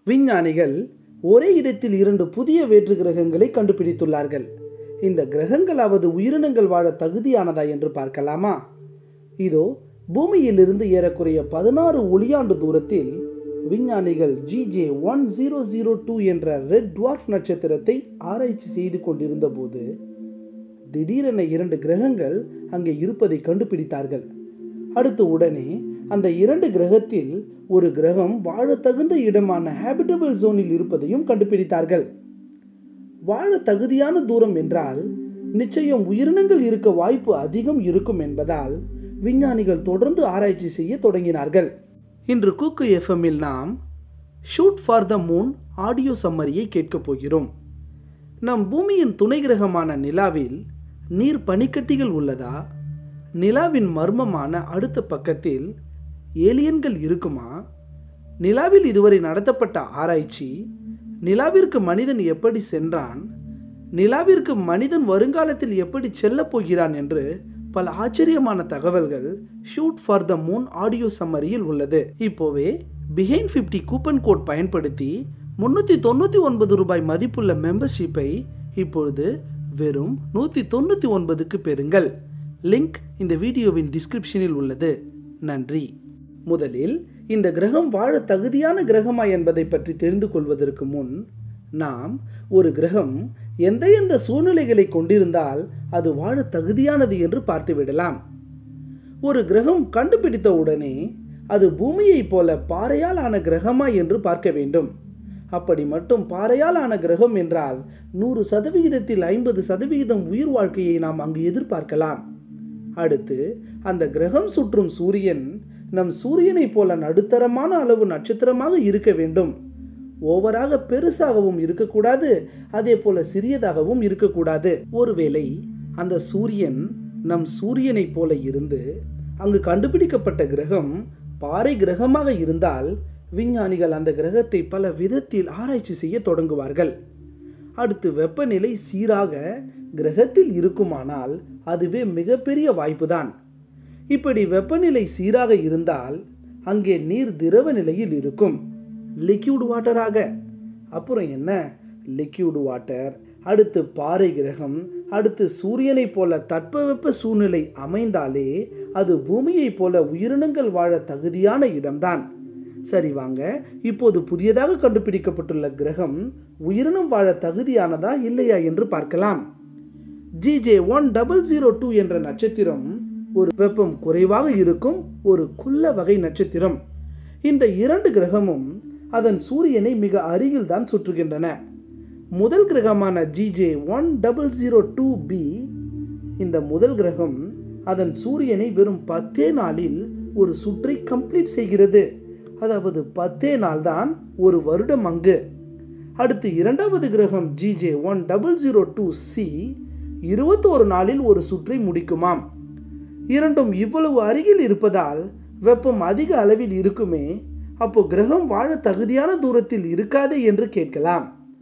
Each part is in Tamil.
விஞ்ஞானிகள் ஒரே இடத்தில் இரண்டு புதிய வேற்று கிரகங்களை கண்டுபிடித்துள்ளார்கள் இந்த கிரகங்களாவது உயிரினங்கள் வாழ தகுதியானதா என்று பார்க்கலாமா இதோ பூமியிலிருந்து ஏறக்குறைய பதினாறு ஒளியாண்டு தூரத்தில் விஞ்ஞானிகள் GJ one zero zero two என்ற ரெட் டுவார்ஃப் நட்சத்திரத்தை ஆராய்ச்சி செய்து கொண்டிருந்த போது திடீரென இரண்டு கிரகங்கள் அங்கே இருப்பதை கண்டுபிடித்தார்கள் அடுத்து உடனே அந்த இரண்டு கிரகத்தில் ஒரு கிரகம் வாழ தகுந்த இடமான ஹேபிட்டபிள் ஜோனில் இருப்பதையும் கண்டுபிடித்தார்கள் வாழ தகுதியான தூரம் என்றால் நிச்சயம் உயிரினங்கள் இருக்க வாய்ப்பு அதிகம் இருக்கும் என்பதால் விஞ்ஞானிகள் தொடர்ந்து ஆராய்ச்சி செய்ய தொடங்கினார்கள் இன்று கூக்கு எஃப்எம்மில் நாம் shoot for the moon audio சம்மரியை கேட்கப் போகிறோம் நம் பூமியின் துணை கிரகமான நிலாவில் நீர் பனிக்கட்டிகள் உள்ளதா நிலாவின் மர்மமான அடுத்த பக்கத்தில் ஏலியன்கள் இருக்குமா நிலாவில் இதுவரை நடத்தப்பட்ட ஆராய்ச்சி நிலாவிற்கு மனிதன் எப்படி சென்றான் நிலாவிற்கு மனிதன் வருங்காலத்தில் எப்படி செல்லப் போகிறான் என்று பல ஆச்சரியமான தகவல்கள் shoot for the moon audio சம்மரியில் உள்ளது இப்போவே பிஹைண்ட் ஃபிஃப்டி கூப்பன் கோட் பயன்படுத்தி முன்னூற்றி தொண்ணூற்றி ஒன்பது ரூபாய் மதிப்புள்ள மெம்பர்ஷிப்பை இப்பொழுது வெறும் நூற்றி தொண்ணூற்றி ஒன்பதுக்கு பெறுங்கள் லிங்க் இந்த வீடியோவின் டிஸ்கிரிப்ஷனில் உள்ளது நன்றி முதலில் இந்த கிரகம் வாழ தகுதியான கிரகமா என்பதை பற்றி தெரிந்து கொள்வதற்கு முன் நாம் ஒரு கிரகம் எந்த எந்த சூழ்நிலைகளை கொண்டிருந்தால் அது வாழ தகுதியானது என்று பார்த்து விடலாம் ஒரு கிரகம் கண்டுபிடித்த உடனே அது பூமியைப் போல பாறையால் ஆன கிரகமா என்று பார்க்க வேண்டும் அப்படி மட்டும் பாறையால் ஆன கிரகம் என்றால் நூறு சதவிகிதத்தில் ஐம்பது சதவிகிதம் உயிர் வாழ்க்கையை நாம் அங்கு எதிர்பார்க்கலாம் அடுத்து அந்த கிரகம் சுற்றும் சூரியன் நம் சூரியனைப் போல நடுத்தரமான அளவு நட்சத்திரமாக இருக்க வேண்டும் ஓவராக பெருசாகவும் இருக்கக்கூடாது அதே போல சிறியதாகவும் இருக்கக்கூடாது ஒருவேளை அந்த சூரியன் நம் சூரியனைப் போல இருந்து அங்கு கண்டுபிடிக்கப்பட்ட கிரகம் பாறை கிரகமாக இருந்தால் விஞ்ஞானிகள் அந்த கிரகத்தை பல விதத்தில் ஆராய்ச்சி செய்ய தொடங்குவார்கள் அடுத்து வெப்பநிலை சீராக கிரகத்தில் இருக்குமானால் அதுவே மிகப்பெரிய வாய்ப்புதான் இப்படி வெப்பநிலை சீராக இருந்தால் அங்கே நீர் திரவ நிலையில் இருக்கும் லிக்யூட் வாட்டராக அப்புறம் என்ன லிக்யூட் வாட்டர் அடுத்து பாறை கிரகம் அடுத்து சூரியனைப் போல தட்பவெப்ப சூழ்நிலை அமைந்தாலே அது பூமியைப் போல உயிரினங்கள் வாழ தகுதியான இடம்தான் சரி வாங்க இப்போது புதியதாக கண்டுபிடிக்கப்பட்டுள்ள கிரகம் உயிரினம் வாழ தகுதியானதா இல்லையா என்று பார்க்கலாம் GJ one double zero two என்ற நட்சத்திரம் ஒரு வெப்பம் குறைவாக இருக்கும் ஒரு குள்ள வகை நட்சத்திரம் இந்த இரண்டு கிரகமும் அதன் சூரியனை மிக அருகில் தான் சுற்றுகின்றன முதல் கிரகமான GJ one double zero two B இந்த முதல் கிரகம் அதன் சூரியனை வெறும் பத்தே நாளில் ஒரு சுற்றை கம்ப்ளீட் செய்கிறது அதாவது பத்தே நாள் தான் ஒரு வருடம் அங்கு அடுத்து இரண்டாவது கிரகம் GJ one double zero two C இருபத்தோரு நாளில் ஒரு சுற்றை முடிக்குமாம் இரண்டும் இவ்வளவு அருகில் இருப்பதால் வெப்பம் அதிக அளவில் இருக்குமே அப்போ கிரகம் வாழ தகுதியான தூரத்தில் இருக்காதே என்று கேட்கலாம்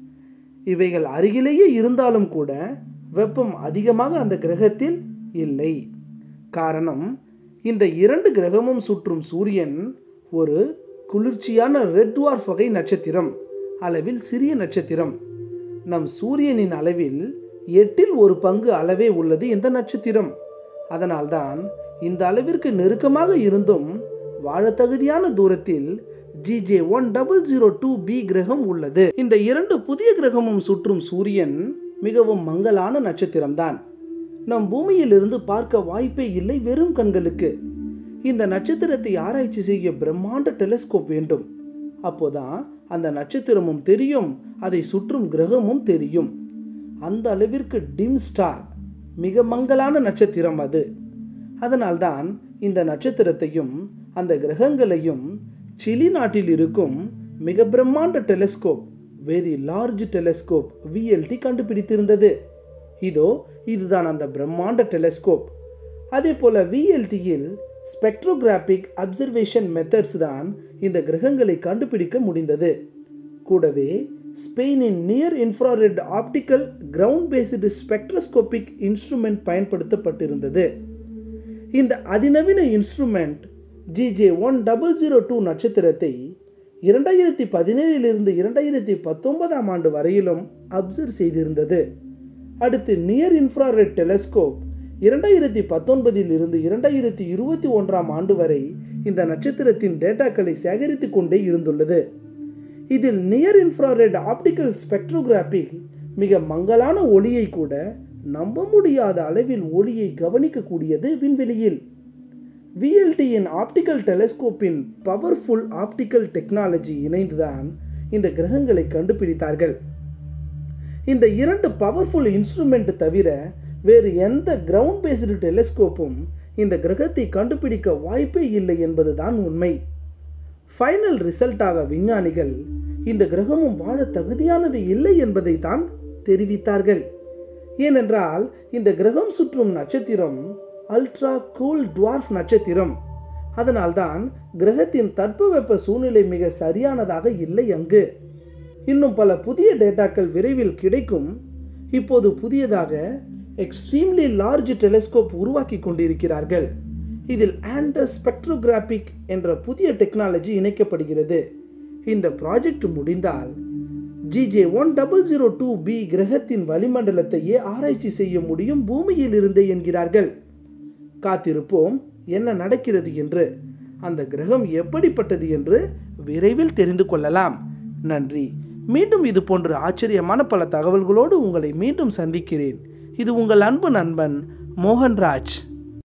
இவைகள் அருகிலேயே இருந்தாலும் கூட வெப்பம் அதிகமாக அந்த கிரகத்தில் இல்லை காரணம் இந்த இரண்டு கிரகமும் சுற்றும் சூரியன் ஒரு குளிர்ச்சியான ரெட் டுவார்ஃப் வகை நட்சத்திரம் அளவில் சிறிய நட்சத்திரம் நம் சூரியனின் அளவில் எட்டில் ஒரு பங்கு அளவே உள்ளது இந்த நட்சத்திரம் அதனால்தான் இந்த அளவிற்கு நெருக்கமாக இருந்தும் வாழ தகுதியான தூரத்தில் GJ one double zero two B கிரகம் உள்ளது இந்த இரண்டு புதிய கிரகமும் சுற்றும் சூரியன் மிகவும் மங்கலான நட்சத்திரம்தான் நம் பூமியிலிருந்து பார்க்க வாய்ப்பே இல்லை வெறும் கண்களுக்கு இந்த நட்சத்திரத்தை ஆராய்ச்சி செய்ய பிரம்மாண்ட டெலிஸ்கோப் வேண்டும் அப்போதான் அந்த நட்சத்திரமும் தெரியும் அதை சுற்றும் கிரகமும் தெரியும் அந்த அளவிற்கு டிம் ஸ்டார் மிக மங்கலான நட்சத்திரம் அது அதனால்தான் இந்த நட்சத்திரத்தையும் அந்த கிரகங்களையும் சிலி நாட்டில் இருக்கும் மிக பிரம்மாண்ட telescope very large telescope VLT கண்டுபிடித்திருந்தது இதோ இதுதான் அந்த பிரம்மாண்ட டெலிஸ்கோப் அதே போல விஎல்டியில் ஸ்பெக்ட்ரோகிராபிக் அப்சர்வேஷன் மெத்தட்ஸ் தான் இந்த கிரகங்களை கண்டுபிடிக்க முடிந்தது கூடவே ஸ்பெயினின் near infrared optical ground based spectroscopic instrument பயன்படுத்தப்பட்டிருந்தது இந்த அதிநவீன instrument GJ one double zero two நட்சத்திரத்தை இரண்டாயிரத்தி பதினேழிலிருந்து இரண்டாயிரத்தி பத்தொன்பதாம் ஆண்டு வரையிலும் அப்சர்வ் செய்திருந்தது அடுத்து நியர் இன்ஃப்ராரெட் டெலஸ்கோப் இரண்டாயிரத்தி பத்தொன்பதில் இருந்து இரண்டாயிரத்தி இருபத்தி ஒன்றாம் ஆண்டு வரை இந்த நட்சத்திரத்தின் டேட்டாக்களை சேகரித்து கொண்டே இருந்துள்ளது இதில் நியர் இன்ஃப்ராரெட் ஆப்டிக்கல் ஸ்பெக்ட்ரோகிராபி மிக மங்கலான ஒளியை கூட நம்ப முடியாத அளவில் ஒளியை கவனிக்கக்கூடியது விண்வெளியில் விஎல்டியின் ஆப்டிக்கல் டெலஸ்கோப்பின் பவர்ஃபுல் ஆப்டிக்கல் டெக்னாலஜி இணைந்துதான் இந்த கிரகங்களை கண்டுபிடித்தார்கள் இந்த இரண்டு பவர்ஃபுல் இன்ஸ்ட்ருமெண்ட் தவிர வேறு எந்த கிரவுண்ட் பேஸ்டு டெலிஸ்கோப்பும் இந்த கிரகத்தை கண்டுபிடிக்க வாய்ப்பே இல்லை என்பதுதான் உண்மை ஃபைனல் ரிசல்ட்டாக விஞ்ஞானிகள் இந்த கிரகமும் வாழ தகுதியானது இல்லை என்பதை தான் தெரிவித்தார்கள் ஏனென்றால் இந்த கிரகம் சுற்றும் நட்சத்திரம் அல்ட்ரா கூல் டுவார்ஃப் நட்சத்திரம் அதனால்தான் கிரகத்தின் தட்பவெப்ப சூழ்நிலை மிக சரியானதாக இல்லை அங்கு இன்னும் பல புதிய டேட்டாக்கள் விரைவில் கிடைக்கும் இப்போது புதியதாக எக்ஸ்ட்ரீம்லி லார்ஜ் டெலிஸ்கோப் உருவாக்கி கொண்டிருக்கிறார்கள் இதில் ஆண்டர் ஸ்பெக்ட்ரோகிராபிக் என்ற புதிய டெக்னாலஜி இணைக்கப்படுகிறது இந்த ப்ராஜெக்ட் முடிந்தால் GJ one double zero two B கிரகத்தின் வளிமண்டலத்தையே ஆராய்ச்சி செய்ய முடியும் பூமியில் இருந்தே என்கிறார்கள் காத்திருப்போம் என்ன நடக்கிறது என்று அந்த கிரகம் எப்படிப்பட்டது என்று விரைவில் தெரிந்து கொள்ளலாம் நன்றி மீண்டும் இது போன்ற ஆச்சரியமான பல தகவல்களோடு உங்களை மீண்டும் சந்திக்கிறேன் இது உங்கள் அன்பு நண்பன் மோகன்ராஜ்